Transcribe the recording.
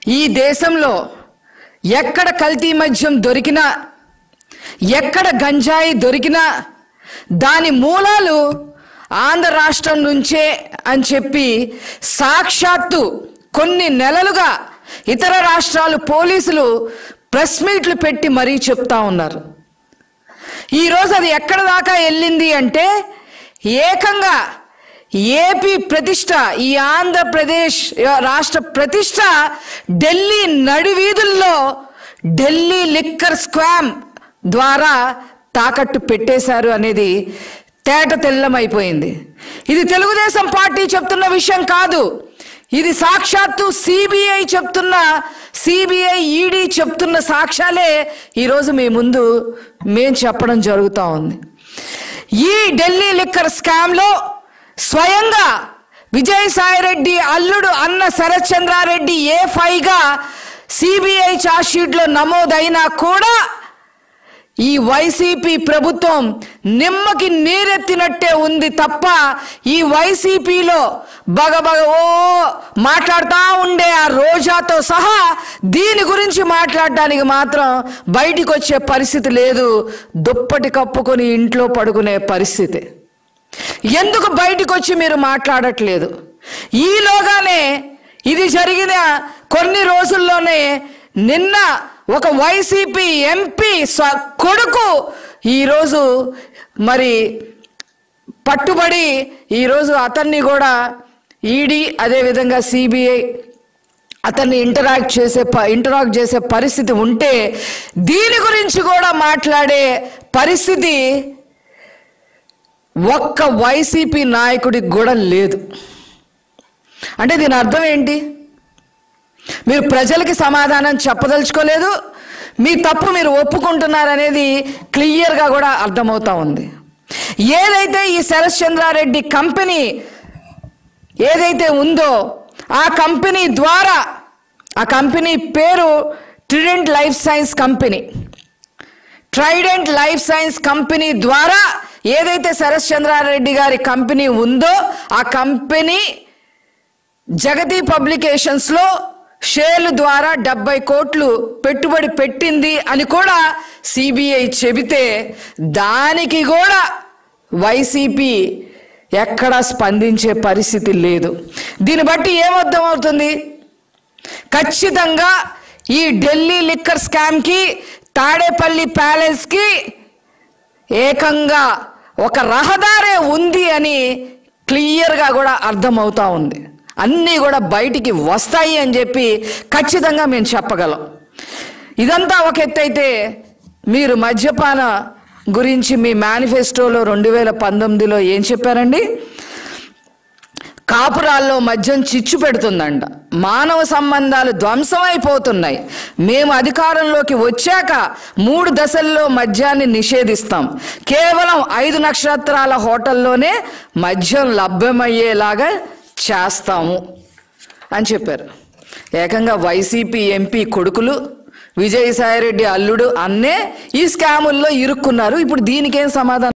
ఈ దేశంలో ఎక్కడ కల్తీ మద్యం దొరికినా ఎక్కడ గంజాయి దొరికినా దాని మూలాలు ఆంధ్ర రాష్ట్రం నుంచే అని చెప్పి సాక్షాత్తు కొన్ని నెలలుగా ఇతర రాష్ట్రాలు పోలీసులు ప్రెస్ మీట్లు పెట్టి మరీ చెప్తా ఉన్నారు ఈరోజు అది ఎక్కడ దాకా వెళ్ళింది అంటే ఏకంగా ఏపీ ప్రతిష్ట ఈ ఆంధ్రప్రదేశ్ రాష్ట్ర ప్రతిష్ట ఢిల్లీ నడివీధుల్లో ఢిల్లీ లిక్కర్ స్క్వామ్ ద్వారా తాకట్టు పెట్టేశారు అనేది తేట తెల్లమైపోయింది ఇది తెలుగుదేశం పార్టీ చెప్తున్న విషయం కాదు ఇది సాక్షాత్తు సిబిఐ చెప్తున్న సిబిఐ ఈడీ చెప్తున్న సాక్ష్యాలే ఈరోజు మీ ముందు మేం చెప్పడం జరుగుతూ ఉంది ఈ ఢిల్లీ లిక్కర్ స్కామ్లో స్వయంగా విజయసాయిరెడ్డి అల్లుడు అన్న శరత్ చంద్రారెడ్డి ఏ ఫైగా సిబిఐ ఛార్జ్షీట్లో నమోదైనా కూడా ఈ వైసీపీ ప్రభుత్వం నిమ్మకి నీరెత్తినట్టే ఉంది తప్ప ఈ వైసీపీలో బగబగ ఓ మాట్లాడుతూ ఉండే ఆ రోజాతో సహా దీని గురించి మాట్లాడడానికి మాత్రం బయటికి వచ్చే పరిస్థితి లేదు దుప్పటి కప్పుకొని ఇంట్లో పడుకునే పరిస్థితి ఎందుకు బయటికి వచ్చి మీరు మాట్లాడట్లేదు ఈలోగానే ఇది జరిగిన కొన్ని రోజుల్లోనే నిన్న ఒక వైసీపీ ఎంపీ స్వ కొడుకు ఈరోజు మరి పట్టుబడి ఈరోజు అతన్ని కూడా ఈడీ అదేవిధంగా సిబిఐ అతన్ని ఇంటరాక్ట్ చేసే ప- ఇంటరాక్ట్ చేసే పరిస్థితి ఉంటే దీని గురించి కూడా మాట్లాడే పరిస్థితి ఒక్క వైసీపీ నాయకుడికి కూడా లేదు అంటే దీని అర్థం ఏంటి మీరు ప్రజలకి సమాధానం చెప్పదలుచుకోలేదు మీ తప్పు మీరు ఒప్పుకుంటున్నారనేది క్లియర్గా కూడా అర్థమవుతా ఉంది ఏదైతే ఈ శరత్ చంద్రారెడ్డి కంపెనీ ఏదైతే ఉందో ఆ కంపెనీ ద్వారా ఆ కంపెనీ పేరు Trident Life Science company Trident Life Science company ద్వారా ఏదైతే శరత్ చంద్రారెడ్డి గారి కంపెనీ ఉందో ఆ కంపెనీ జగతి పబ్లికేషన్స్లో షేర్ల ద్వారా డెబ్బై కోట్లు పెట్టుబడి పెట్టింది అని కూడా సిబిఐ చెబితే దానికి కూడా వైసీపీ ఎక్కడా స్పందించే పరిస్థితి లేదు దీన్ని బట్టి ఏమర్థం అవుతుంది ఖచ్చితంగా ఈ ఢిల్లీ లిక్కర్ స్కామ్కి తాడేపల్లి ప్యాలెస్కి ఏకంగా ఒక రహదారే ఉంది అని క్లియర్గా కూడా అర్థమవుతా ఉంది అన్నీ కూడా బయటికి వస్తాయి అని చెప్పి ఖచ్చితంగా మేము చెప్పగలం ఇదంతా ఒక ఎత్తు అయితే మీరు మద్యపాన గురించి మీ మేనిఫెస్టోలో రెండు వేల పంతొమ్మిదిలో ఏం చెప్పారండి కాపురాల్లో మద్యం చిచ్చు పెడుతుందంట మానవ సంబంధాలు ధ్వంసమైపోతున్నాయి మేము అధికారంలోకి వచ్చాక మూడు దశల్లో మద్యాన్ని నిషేధిస్తాం కేవలం ఐదు నక్షత్రాల హోటల్లోనే మద్యం లభ్యమయ్యేలాగా చేస్తాము అని చెప్పారు ఏకంగా వైసీపీ ఎంపీ కొడుకులు విజయసాయిరెడ్డి అల్లుడు అన్నే ఈ స్కాముల్లో ఇరుక్కున్నారు ఇప్పుడు దీనికేం సమాధానం